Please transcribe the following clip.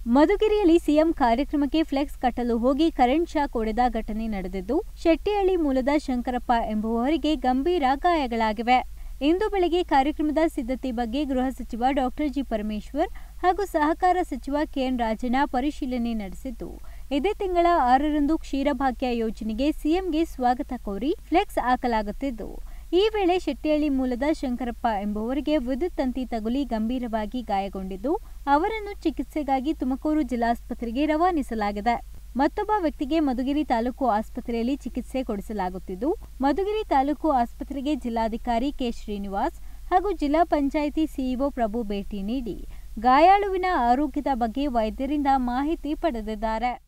ಮಧುಗಿರಿಯಲ್ಲಿ CM ಕಾರ್ಯಕ್ರಮಕ್ಕೆ flex ಕಟ್ಟಲು ಹೋಗಿ ಕರೆಂಟ್ ಶಾಕ್ ಹೊಡೆದ ಘಟನೆ ನಡೆದಿದ್ದು ಶೆಟ್ಟಿಹಳ್ಳಿ ಮೂಲದ ಶಂಕರಪ್ಪ ಎಂಬುವವರಿಗೆ ಗಂಭೀರ ಗಾಯಗಳಾಗಿವೆ ಇಂದು ಬೆಳಗ್ಗೆ ಕಾರ್ಯಕ್ರಮದ ಸಿದ್ಧತೆ ಬಗ್ಗೆ ಗೃಹ ಸಚಿವ ಡಾಕ್ಟರ್ ಜಿ ಪರಮೇಶ್ವರ್ ಹಾಗೂ ಸಹಕಾರ ಸಚಿವ ಕೆಎನ್ ರಾಜಣ್ಣ ಪರಿಶೀಲನೆ ನಡೆಸಿದ್ದು ಇದೇ ತಿಂಗಳ ಆರರಂದು ಕ್ಷೀರಭಾಗ್ಯ ಯೋಜನೆಗೆ ಸಿಎಂಗೆ ಸ್ವಾಗತ ಕೋರಿ ಫ್ಲೆಕ್ಸ್ ಹಾಕಲಾಗುತ್ತಿದ್ದು ಈ ವೇಳೆ ಶೆಟ್ಟಿಹಳ್ಳಿ ಮೂಲದ ಶಂಕರಪ್ಪ ಎಂಬುವರಿಗೆ ವಿದ್ಯುತ್ ತಂತಿ ತಗುಲಿ ಗಂಭೀರವಾಗಿ ಗಾಯಗೊಂಡಿದ್ದು ಅವರನ್ನು ಚಿಕಿತ್ಸೆಗಾಗಿ ತುಮಕೂರು ಜಿಲ್ಲಾಸ್ಪತ್ರೆಗೆ ರವಾನಿಸಲಾಗಿದೆ ಮತ್ತೊಬ್ಬ ವ್ಯಕ್ತಿಗೆ ಮಧುಗಿರಿ ತಾಲೂಕು ಆಸ್ಪತ್ರೆಯಲ್ಲಿ ಚಿಕಿತ್ಸೆ ಕೊಡಿಸಲಾಗುತ್ತಿದ್ದು ಮಧುಗಿರಿ ತಾಲೂಕು ಆಸ್ಪತ್ರೆಗೆ ಜಿಲ್ಲಾಧಿಕಾರಿ ಕೆ ಶ್ರೀನಿವಾಸ್ ಹಾಗೂ ಜಿಲ್ಲಾ ಪಂಚಾಯಿತಿ ಸಿಇಒ ಪ್ರಭು ಭೇಟಿ ನೀಡಿ ಗಾಯಾಳುವಿನ ಆರೋಗ್ಯದ ಬಗ್ಗೆ ವೈದ್ಯರಿಂದ ಮಾಹಿತಿ ಪಡೆದಿದ್ದಾರೆ